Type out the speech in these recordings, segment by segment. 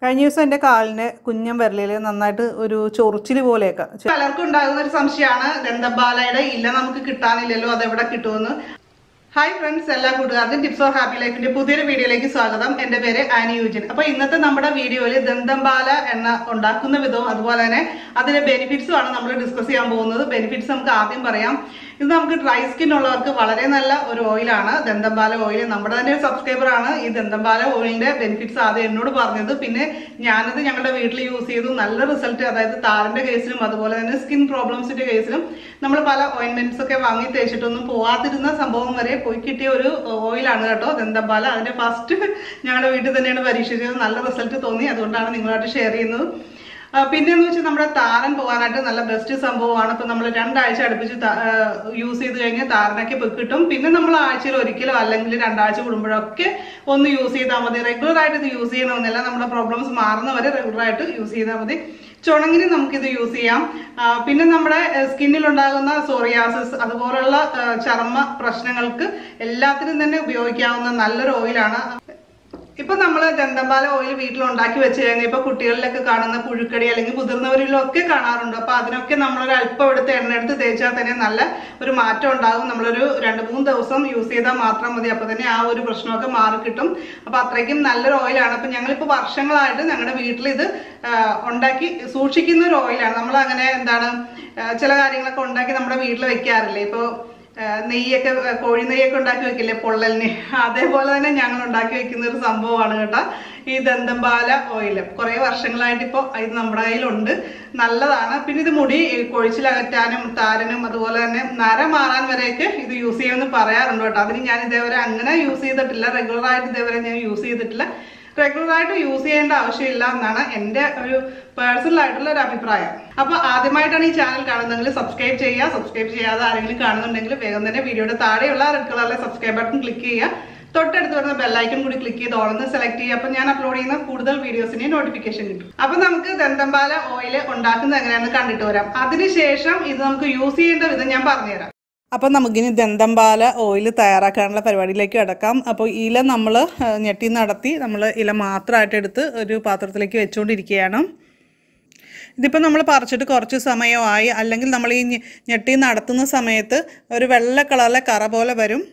കഴിഞ്ഞ ദിവസം എൻ്റെ കാലിന് കുഞ്ഞൻ വിരലിൽ നന്നായിട്ട് ഒരു ചൊറിച്ചിൽ പോലെയൊക്കെ പലർക്കും ഉണ്ടാകുന്ന ഒരു സംശയമാണ് ദന്തബാലയുടെ ഇല നമുക്ക് കിട്ടാനില്ലല്ലോ അതെവിടെ കിട്ടുമെന്ന് ഹായ് ഫ്രണ്ട്സ് എല്ലാ കൂട്ടുകാർക്കും ടിപ്സ് ഓർ ഹാപ്പി ലൈഫിന്റെ പുതിയൊരു വീഡിയോയിലേക്ക് സ്വാഗതം എന്റെ പേര് ആനി യൂജൻ അപ്പൊ ഇന്നത്തെ നമ്മുടെ വീഡിയോയിൽ ദന്തംബാല എണ്ണ ഉണ്ടാക്കുന്ന വിധവും അതുപോലെ തന്നെ അതിന്റെ ബെനിഫിറ്റ്സും ആണ് നമ്മൾ ഡിസ്കസ് ചെയ്യാൻ പോകുന്നത് ബെനിഫിറ്റ്സ് നമുക്ക് ആദ്യം പറയാം ഇത് നമുക്ക് ഡ്രൈ സ്കിൻ ഉള്ളവർക്ക് വളരെ നല്ല ഒരു ഓയിലാണ് ദന്തംബാല ഓയിൽ നമ്മുടെ തന്നെ ഒരു സബ്സ്ക്രൈബർ ആണ് ഈ ദന്തംബാല ഓയിലിന്റെ ബെനിഫിറ്റ്സ് ആദ്യം എന്നോട് പറഞ്ഞത് പിന്നെ ഞാനത് ഞങ്ങളുടെ വീട്ടിൽ യൂസ് ചെയ്തു നല്ല റിസൾട്ട് അതായത് താരന്റെ കേസിലും അതുപോലെ തന്നെ സ്കിൻ പ്രോബ്ലംസിന്റെ കേസിലും നമ്മൾ പല ഓയിൻമെന്റ്സ് ഒക്കെ വാങ്ങി തേച്ചിട്ടൊന്നും പോവാതിരുന്ന സംഭവം വരെ പോയി കിട്ടിയ ഒരു ഓയിലാണ് കേട്ടോ ദന്തംബാല അതിന്റെ ഫസ്റ്റ് ഞങ്ങളുടെ വീട്ടിൽ തന്നെയാണ് പരീക്ഷിച്ചത് നല്ല റിസൾട്ട് തോന്നി അതുകൊണ്ടാണ് നിങ്ങളായിട്ട് ഷെയർ ചെയ്യുന്നത് ആ, പിന്നെന്ന് വെച്ചാൽ നമ്മുടെ താരൻ പോകാനായിട്ട് നല്ല ബെസ്റ്റ് സംഭവമാണ് ഇപ്പൊ നമ്മൾ രണ്ടാഴ്ച അടുപ്പിച്ച് യൂസ് ചെയ്ത് കഴിഞ്ഞാൽ താരനൊക്കെ ഇപ്പൊ കിട്ടും പിന്നെ നമ്മൾ ആഴ്ചയിൽ ഒരിക്കലോ അല്ലെങ്കിൽ രണ്ടാഴ്ച കൂടുമ്പോഴൊക്കെ ഒന്ന് യൂസ് ചെയ്താൽ മതി റെഗുലർ ആയിട്ട് ഇത് യൂസ് ചെയ്യണമെന്നില്ല നമ്മുടെ പ്രോബ്ലംസ് മാറുന്നവരെ റെഗുലർ ആയിട്ട് യൂസ് ചെയ്താൽ മതി ചുണങ്ങിന് നമുക്കിത് യൂസ് ചെയ്യാം ആ, പിന്നെ നമ്മുടെ സ്കിന്നിൽ ഉണ്ടാകുന്ന സോറിയാസിസ് അതുപോലുള്ള ആ, ചർമ്മ പ്രശ്നങ്ങൾക്ക് എല്ലാത്തിനും തന്നെ ഉപയോഗിക്കാവുന്ന നല്ലൊരു ഓയിലാണ് ഇപ്പൊ നമ്മൾ ദന്തപാല ഓയിൽ വീട്ടിൽ ഉണ്ടാക്കി വെച്ച് കഴിഞ്ഞാൽ ഇപ്പൊ കുട്ടികളിലൊക്കെ കാണുന്ന പുഴുക്കടി അല്ലെങ്കിൽ മുതിർന്നവരിലൊക്കെ കാണാറുണ്ട് അപ്പൊ അതിനൊക്കെ നമ്മളൊരു അല്പം എടുത്ത് എണ്ണ എടുത്ത് തേച്ചാൽ തന്നെ നല്ല ഒരു മാറ്റം ഉണ്ടാകും നമ്മളൊരു രണ്ട് മൂന്ന് ദിവസം യൂസ് ചെയ്താൽ മാത്രം മതി അപ്പൊ തന്നെ ആ ഒരു പ്രശ്നമൊക്കെ മാറി കിട്ടും അപ്പൊ അത്രയ്ക്കും നല്ലൊരു ഓയിലാണ് അപ്പൊ ഞങ്ങളിപ്പോ വർഷങ്ങളായിട്ട് ഞങ്ങളുടെ വീട്ടിൽ ഇത് ആ, ഉണ്ടാക്കി സൂക്ഷിക്കുന്ന ഒരു ഓയിലാണ് നമ്മൾ അങ്ങനെ എന്താണ് ആ, ചില കാര്യങ്ങളൊക്കെ ഉണ്ടാക്കി നമ്മുടെ വീട്ടിൽ വെക്കാറില്ലേ ഇപ്പൊ ആ, നെയ്യൊക്കെ ആ, കോഴി നെയ്യൊക്കെ ഉണ്ടാക്കി വെക്കില്ലേ പൊള്ളലിന് അതേപോലെ തന്നെ ഞങ്ങൾ ഉണ്ടാക്കി വെക്കുന്ന ഒരു സംഭവമാണ് കേട്ടോ ഈ ദന്തംപാല ഓയിൽ കുറേ വർഷങ്ങളായിട്ട് ഇപ്പോൾ ഇത് നമ്മുടെ കയ്യിലുണ്ട് നല്ലതാണ് പിന്നെ ഇത് മുടി കൊഴിച്ചിലകറ്റാനും താരനും അതുപോലെ തന്നെ നര മാറാൻ വരെയൊക്കെ ഇത് യൂസ് ചെയ്യുമെന്ന് പറയാറുണ്ട് കേട്ടോ അതിന് ഞാൻ ഇതേവരെ അങ്ങനെ യൂസ് ചെയ്തിട്ടില്ല റെഗുലർ ആയിട്ട് ഇതേവരെ ഞാൻ യൂസ് ചെയ്തിട്ടില്ല റെഗുലർ ആയിട്ട് യൂസ് ചെയ്യേണ്ട ആവശ്യമില്ല എന്നാണ് എൻ്റെ ഒരു പേഴ്സണൽ ആയിട്ടുള്ള ഒരു അഭിപ്രായം അപ്പൊ ആദ്യമായിട്ടാണ് ഈ ചാനൽ കാണുന്നതെങ്കിൽ സബ്സ്ക്രൈബ് ചെയ്യുക സബ്സ്ക്രൈബ് ചെയ്യാതെ ആരെങ്കിലും കാണുന്നുണ്ടെങ്കിൽ വേഗം തന്നെ വീഡിയോയുടെ താഴെയുള്ള റെഡ് കളറിലെ സബ്സ്ക്രൈബ് ബട്ടൺ ക്ലിക്ക് ചെയ്യുക തൊട്ടടുത്ത് വരുന്ന ബെല്ലൈക്കൺ കൂടി ക്ലിക്ക് ചെയ്ത് ഓളന്ന് സെലക്ട് ചെയ്യുക അപ്പൊ ഞാൻ അപ്ലോഡ് ചെയ്യുന്ന കൂടുതൽ വീഡിയോസിന് നോട്ടിഫിക്കേഷൻ കിട്ടും അപ്പൊ നമുക്ക് ദന്തംപാല ഓയിൽ ഉണ്ടാക്കുന്നത് എങ്ങനെയാണെന്ന് കണ്ടിട്ട് വരാം അതിനുശേഷം ഇത് നമുക്ക് യൂസ് ചെയ്യേണ്ട വിധം ഞാൻ പറഞ്ഞുതരാം അപ്പം നമുക്കിനി ദന്തംപാല ഓയിൽ തയ്യാറാക്കാനുള്ള പരിപാടിയിലേക്ക് കിടക്കാം അപ്പോൾ ഇല നമ്മൾ ഞെട്ടി നടത്തി നമ്മൾ ഇല മാത്രമായിട്ട് എടുത്ത് ഒരു പാത്രത്തിലേക്ക് വെച്ചുകൊണ്ടിരിക്കുകയാണ് ഇതിപ്പോൾ നമ്മൾ പറിച്ചിട്ട് കുറച്ച് സമയമായി അല്ലെങ്കിൽ നമ്മൾ ഈ ഞെ- ഞെട്ടി നടത്തുന്ന സമയത്ത് ഒരു വെള്ള കളറിലെ കറ പോലെ വരും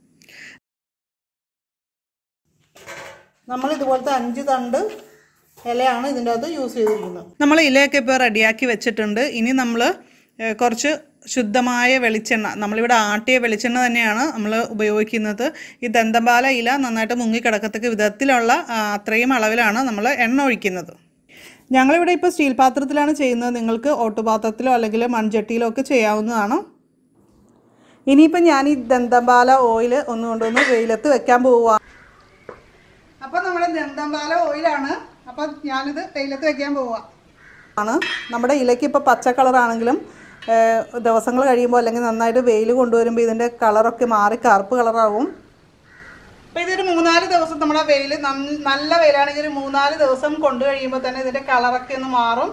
നമ്മൾ ഇതുപോലത്തെ അഞ്ച് തണ്ട് ഇലയാണ് ഇതിൻ്റെ അകത്ത് യൂസ് ചെയ്തിരിക്കുന്നത് നമ്മൾ ഇലയൊക്കെ ഇപ്പോൾ റെഡിയാക്കി വെച്ചിട്ടുണ്ട് ഇനി നമ്മൾ കുറച്ച് ശുദ്ധമായ വെളിച്ചെണ്ണ നമ്മളിവിടെ ആട്ടിയ വെളിച്ചെണ്ണ തന്നെയാണ് നമ്മൾ ഉപയോഗിക്കുന്നത് ഈ ദന്തപാല ഇല നന്നായിട്ട് മുങ്ങിക്കിടക്കത്തക്ക വിധത്തിലുള്ള ആ, അത്രയും അളവിലാണ് നമ്മൾ എണ്ണ ഒഴിക്കുന്നത് ഞങ്ങളിവിടെ ഇപ്പോൾ സ്റ്റീൽ പാത്രത്തിലാണ് ചെയ്യുന്നത് നിങ്ങൾക്ക് ഓട്ടുപാത്രത്തിലോ അല്ലെങ്കിൽ മൺചട്ടിയിലോ ഒക്കെ ചെയ്യാവുന്നതാണ് ഇനിയിപ്പോൾ ഞാൻ ഈ ദന്തപാല ഓയിൽ ഒന്ന് കൊണ്ടുവന്ന് വെയിലത്ത് വെക്കാൻ പോവുക അപ്പോൾ നമ്മുടെ ദന്തംപാല ഓയിലാണ് അപ്പോൾ ഞാനിത് വെയിലത്ത് വെക്കാൻ പോവുക ആണ് നമ്മുടെ ഇലയ്ക്ക് ഇപ്പോൾ പച്ച കളറാണെങ്കിലും ദിവസങ്ങൾ കഴിയുമ്പോൾ അല്ലെങ്കിൽ നന്നായിട്ട് വെയിൽ കൊണ്ടുവരുമ്പോൾ ഇതിൻ്റെ കളറൊക്കെ മാറി കറുപ്പ് കളറാവും അപ്പോൾ ഇതൊരു മൂന്നാല് ദിവസം നമ്മുടെ വെയിൽ നല്ല വെയിലാണെങ്കിൽ ഒരു മൂന്നാല് ദിവസം കൊണ്ടു കഴിയുമ്പോൾ തന്നെ ഇതിൻ്റെ കളറൊക്കെ ഒന്ന് മാറും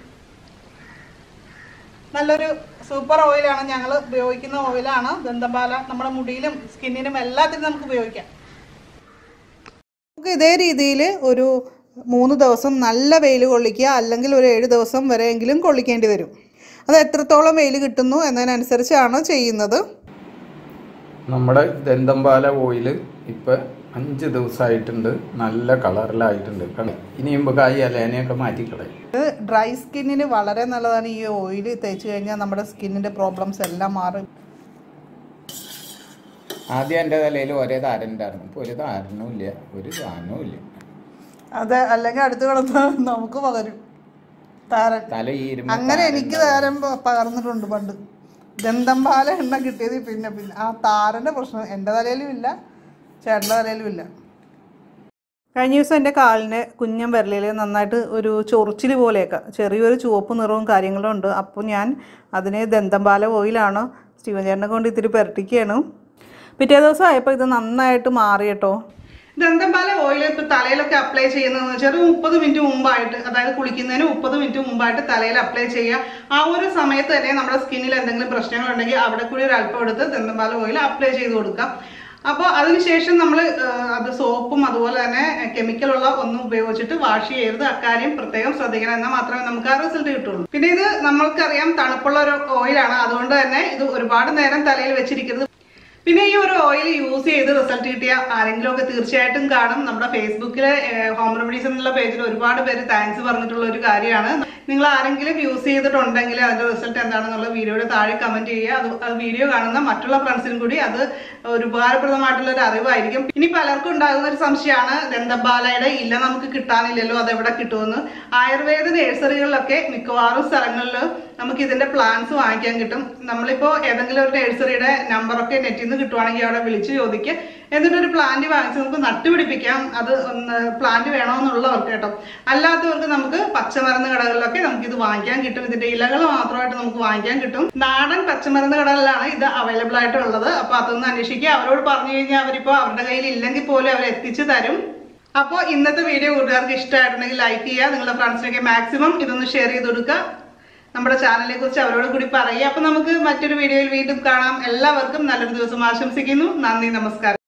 നല്ലൊരു സൂപ്പർ ഓയിലാണ് ഞങ്ങൾ ഉപയോഗിക്കുന്ന ഓയിലാണ് ദന്തപാല നമ്മുടെ മുടിയിലും സ്കിന്നിനും എല്ലാത്തിനും നമുക്ക് ഉപയോഗിക്കാം നമുക്ക് ഇതേ രീതിയിൽ ഒരു മൂന്ന് ദിവസം നല്ല വെയിൽ കൊള്ളിക്കുക അല്ലെങ്കിൽ ഒരു ഏഴ് ദിവസം വരെയെങ്കിലും കൊള്ളിക്കേണ്ടി വരും അത് എത്രത്തോളം വെയിൽ കിട്ടുന്നു എന്നതിനനുസരിച്ചാണ് ചെയ്യുന്നത് നമ്മുടെ ദന്തംപാല ഓയിൽ ഇപ്പം അഞ്ച് ദിവസമായിട്ടുണ്ട് നല്ല കളറിലായിട്ടുണ്ട് കണ്ടോ? ഇനി മുമ്പ് ഈ ഇലേനെയൊക്കെ മാറ്റിക്കളയും ഇത് ഡ്രൈ സ്കിന്നിന് വളരെ നല്ലതാണ് ഈ ഓയിൽ തേച്ച് കഴിഞ്ഞാൽ നമ്മുടെ സ്കിന്നിൻ്റെ പ്രോബ്ലംസ് എല്ലാം മാറും ആദ്യം എൻ്റെ തലയിൽ ഒരേ താരനുണ്ടായിരുന്നു ഇപ്പോൾ ഒരു താരനും ഇല്ല ഒരു സാധനവും ഇല്ല അതെ അല്ലെങ്കിൽ അടുത്ത് കിടന്ന് നമുക്ക് പകരും താരൻ തല ഈ ഇരുമ്പ് അങ്ങനെ എനിക്ക് താരം പ- പകർന്നിട്ടുണ്ട് പണ്ട് ദന്തംപാല എണ്ണ കിട്ടിയത് പിന്നെ പിന്നെ ആ താരൻ്റെ പ്രശ്നം എൻ്റെ തലയിലും ഇല്ല ചേട്ടൻ്റെ തലയിലും ഇല്ല കഴിഞ്ഞ ദിവസം എൻ്റെ കാലിന് കുഞ്ഞൻ വിരലിൽ നന്നായിട്ട് ഒരു ചൊറിച്ചിൽ പോലെയൊക്കെ ചെറിയൊരു ചുവപ്പ് നിറവും കാര്യങ്ങളും ഉണ്ട് അപ്പോൾ ഞാൻ അതിന് ദന്തംപാല ഓയിലാണ് സ്റ്റീവൻ ചേട്ടനെ കൊണ്ട് ഇത്തിരി പുരട്ടിക്കുകയാണ് പിറ്റേ ദിവസം ആയപ്പോൾ ഇത് നന്നായിട്ട് മാറി കേട്ടോ ദന്തംപാല ഓയിൽ ഇപ്പൊ തലയിലൊക്കെ അപ്ലൈ ചെയ്യുന്നതെന്ന് വെച്ചാൽ ഒരു മുപ്പത് മിനിറ്റ് മുമ്പായിട്ട് അതായത് കുളിക്കുന്നതിന് മുപ്പത് മിനിറ്റ് മുമ്പായിട്ട് തലയിൽ അപ്ലൈ ചെയ്യുക ആ ഒരു സമയത്ത് തന്നെ നമ്മുടെ സ്കിന്നിൽ എന്തെങ്കിലും പ്രശ്നങ്ങൾ ഉണ്ടെങ്കിൽ അവിടെ കൂടി ഒരു അല്പം എടുത്ത് ദന്തംപാല ഓയിൽ അപ്ലൈ ചെയ്ത് കൊടുക്കാം അപ്പോൾ അതിനുശേഷം നമ്മൾ അത് സോപ്പും അതുപോലെ തന്നെ കെമിക്കലുള്ള ഒന്നും ഉപയോഗിച്ചിട്ട് വാഷ് ചെയ്യരുത് അക്കാര്യം പ്രത്യേകം ശ്രദ്ധിക്കണം എന്നാൽ മാത്രമേ നമുക്ക് ആ റിസൾട്ട് കിട്ടുള്ളൂ പിന്നെ ഇത് നമ്മൾക്കറിയാം തണുപ്പുള്ള ഒരു ഓയിലാണ് അതുകൊണ്ട് തന്നെ ഇത് ഒരുപാട് നേരം തലയിൽ വെച്ചിരിക്കരുത് പിന്നെ ഈ ഒരു ഓയിൽ യൂസ് ചെയ്ത് റിസൾട്ട് കിട്ടിയ ആരെങ്കിലും ഒക്കെ തീർച്ചയായിട്ടും കാണും നമ്മുടെ ഫേസ്ബുക്കിലെ ഹോം റെമഡീസ് എന്നുള്ള പേജിൽ ഒരുപാട് പേര് താങ്ക്സ് പറഞ്ഞിട്ടുള്ള ഒരു കാര്യമാണ് നിങ്ങൾ ആരെങ്കിലും യൂസ് ചെയ്തിട്ടുണ്ടെങ്കിൽ അതിന്റെ റിസൾട്ട് എന്താണെന്നുള്ള വീഡിയോയുടെ താഴെ കമന്റ് ചെയ്യുക അത് അത് വീഡിയോ കാണുന്ന മറ്റുള്ള ഫ്രണ്ട്സിനും കൂടി അത് ഒരു ഉപകാരപ്രദമായിട്ടുള്ള ഒരു അറിവായിരിക്കും ഇനി പലർക്കും ഉണ്ടാകുന്ന ഒരു സംശയമാണ് ദന്തബാലയുടെ ഇല നമുക്ക് കിട്ടാനില്ലല്ലോ അത് എവിടെ കിട്ടുമെന്ന് ആയുർവേദ നഴ്സറികളിലൊക്കെ മിക്കവാറും സ്ഥലങ്ങളിൽ നമുക്ക് ഇതിന്റെ പ്ലാന്റ്സ് വാങ്ങിക്കാൻ കിട്ടും നമ്മളിപ്പോ ഏതെങ്കിലും ഒരു നഴ്സറിയുടെ നമ്പറൊക്കെ നെറ്റിൽ നിന്ന് കിട്ടുവാണെങ്കിൽ അവിടെ വിളിച്ച് ചോദിക്കുക എന്നിട്ട് ഒരു പ്ലാന്റ് വാങ്ങിച്ച് നമുക്ക് നട്ടുപിടിപ്പിക്കാം അത് ഒന്ന് പ്ലാന്റ് വേണമെന്നുള്ളവർക്ക് കേട്ടോ അല്ലാത്തവർക്ക് നമുക്ക് പച്ചമരുന്ന് കടകളിലൊക്കെ നമുക്ക് ഇത് വാങ്ങിക്കാൻ കിട്ടും ഇതിന്റെ ഇലകൾ മാത്രമായിട്ട് നമുക്ക് വാങ്ങിക്കാൻ കിട്ടും നാടൻ പച്ചമരുന്ന് കടകളിലാണ് ഇത് അവൈലബിൾ ആയിട്ടുള്ളത് അപ്പൊ അതൊന്ന് അന്വേഷിക്കുക അവരോട് പറഞ്ഞു കഴിഞ്ഞാൽ അവരിപ്പോ അവരുടെ കയ്യിൽ ഇല്ലെങ്കിൽ പോലും അവർ എത്തിച്ചു തരും അപ്പോൾ ഇന്നത്തെ വീഡിയോ കൂട്ടുകാർക്ക് ഇഷ്ടമായിട്ടുണ്ടെങ്കിൽ ലൈക്ക് ചെയ്യുക നിങ്ങളുടെ ഫ്രണ്ട്സിനൊക്കെ മാക്സിമം ഇതൊന്ന് ഷെയർ ചെയ്ത് കൊടുക്കുക നമ്മുടെ ചാനലിനെ കുറിച്ച് അവരോട് കൂടി പറയുക അപ്പൊ നമുക്ക് മറ്റൊരു വീഡിയോയിൽ വീണ്ടും കാണാം എല്ലാവർക്കും നല്ലൊരു ദിവസം ആശംസിക്കുന്നു നന്ദി നമസ്കാരം